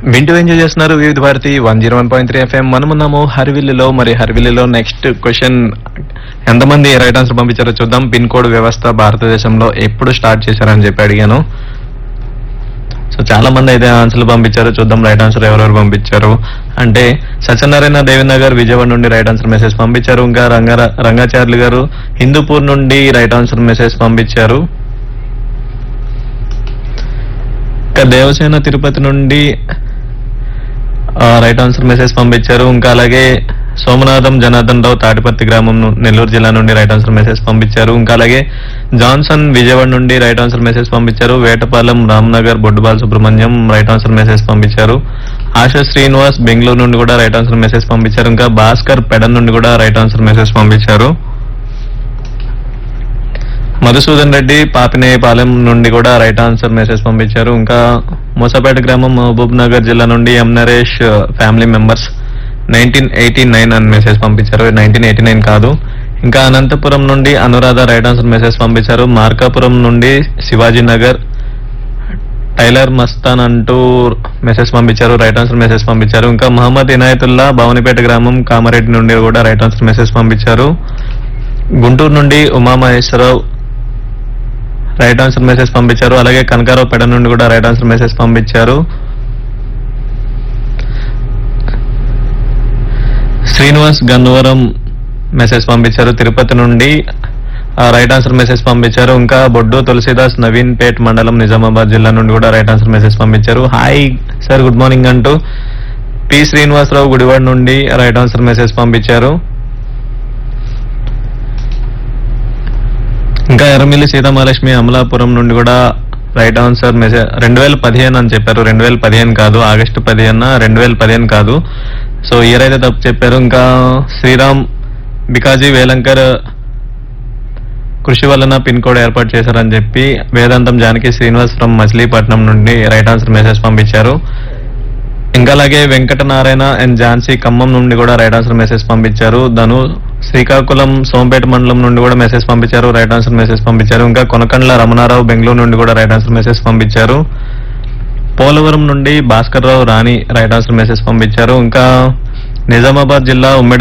వింటూ ఎంజాయ్ చేస్తున్నారు Vividh Bharati one zero one point three FM మనమున్నాము హరివిల్లులో మరి హరివిల్లులో నెక్స్ట్ క్వశ్చన్ ఎంతమంది రైట్ ఆన్సర్ పంపించారో చూద్దాం పిన్ కోడ్ వ్యవస్థ భారతదేశంలో ఎప్పుడు స్టార్ట్ చేశారని చెప్పి అడిగాను సో చాలా మంది అయితే ఆన్సర్లు పంపించారు చూద్దాం రైట్ ఆన్సర్ ఎవరెవరు పంపించారు అంటే సత్యనారాయణ దేవినగర్ విజయవాడ నుండి రైట్ ఆన్సర్ మెసేజ్ పంపించారు ఇంకా రంగా రంగాచార్యులు గారు హిందూపూర్ నుండి రైట్ ఆన్సర్ మెసేజ్ పంపించారు ఇంకా దేవసేన తిరుపతి నుండి ఆ, రైట్ ఆన్సర్ మెసేజ్ పంపించారు ఇంకా అలాగే సోమనాథం జనార్దన్ రావు తాటిపత్తి గ్రామం ను- నెల్లూరు జిల్లా నుండి రైట్ ఆన్సర్ మెసేజ్ పంపించారు ఇంకా అలాగే జాన్సన్ విజయవాడ నుండి రైట్ ఆన్సర్ మెసేజ్ పంపించారు Vetapalem Ramnagar Boddubal Subrahmanyam right answer message పంపించారు ఆశా శ్రీనివాస్ బెంగళూరు నుండి కూడా రైట్ ఆన్సర్ మెసేజ్ పంపించారు ఇంకా భాస్కర్ పెడన్ నుండి కూడా రైట్ ఆన్సర్ మెసేజ్ పంపించారు మధుసూదన్ రెడ్డి పాపినేయపాలెం నుండి కూడా రైట్ ఆన్సర్ మెసేజ్ పంపించారు ఇంకా మూసపేట గ్రామం మహబూబ్ నగర్ జిల్లా నుండి M Naresh family members nineteen eighty nine అని మెసేజ్ పంపించారు నైన్టీన్ ఎయిటీ నైన్ కాదు ఇంకా అనంతపురం నుండి అనురాధ రైట్ ఆన్సర్ మెసేజ్ పంపించారు మార్కాపురం నుండి శివాజీ నగర్ టైలర్ మస్తాన్ అంటూ మెసేజ్ పంపించారు రైట్ ఆన్సర్ మెసేజ్ పంపించారు ఇంకా మహమ్మద్ ఇనాయతుల్లా భవనిపేట గ్రామం కామారెడ్డి నుండి కూడా రైట్ ఆన్సర్ మెసేజ్ పంపించారు గుంటూరు నుండి ఉమామహేశ్వరరావు రైట్ ఆన్సర్ మెసేజ్ పంపించారు అలాగే కనకారావు పెడ నుండి కూడా రైట్ ఆన్సర్ మెసేజ్ పంపించారు శ్రీనివాస్ గన్నవరం మెసేజ్ పంపించారు తిరుపతి నుండి ఆ, రైట్ ఆన్సర్ మెసేజ్ పంపించారు ఇంకా బొడ్డు తులసిదాస్ నవీన్ పేట్ మండలం నిజామాబాద్ జిల్లా నుండి కూడా రైట్ ఆన్సర్ మెసేజ్ పంపించారు హాయ్ సార్ గుడ్ మార్నింగ్ అంటూ పి శ్రీనివాసరావు గుడివాడ నుండి రైట్ ఆన్సర్ మెసేజ్ పంపించారు ఇంకా ఎర్రమిల్లి సీతామహాలక్ష్మి అమలాపురం నుండి కూడా రైట్ ఆన్సర్ మెసేజ్ రెండు వేల పదిహేను అని చెప్పారు రెండు వేల పదిహేను కాదు ఆగస్టు పదిహేను రెండు వేల పదిహేను కాదు సో ఇయర్ అయితే తప్పు చెప్పారు ఇంకా శ్రీరామ్ బికాజీ వేలంకర్ కృషి వలన పిన్ కోడ్ ఏర్పాటు చేశారని చెప్పి వేదాంతం జానకి శ్రీనివాస్ ఫ్రమ్ మచిలీపట్నం నుండి రైట్ ఆన్సర్ మెసేజ్ పంపించారు ఇంకా అలాగే వెంకటనారాయణ అండ్ ఝాన్సీ ఖమ్మం నుండి కూడా రైట్ ఆన్సర్ మెసేజ్ పంపించారు ధను శ్రీకాకుళం సోంపేట మండలం నుండి కూడా మెసేజ్ పంపించారు రైట్ ఆన్సర్ మెసేజ్ పంపించారు ఇంకా కొనకండ్ల రమణారావు బెంగళూరు నుండి కూడా రైట్ ఆన్సర్ మెసేజ్ పంపించారు పోలవరం నుండి Bhaskar Rao Rani right answer message పంపించారు ఇంకా నిజామాబాద్ జిల్లా ఉమ్మడి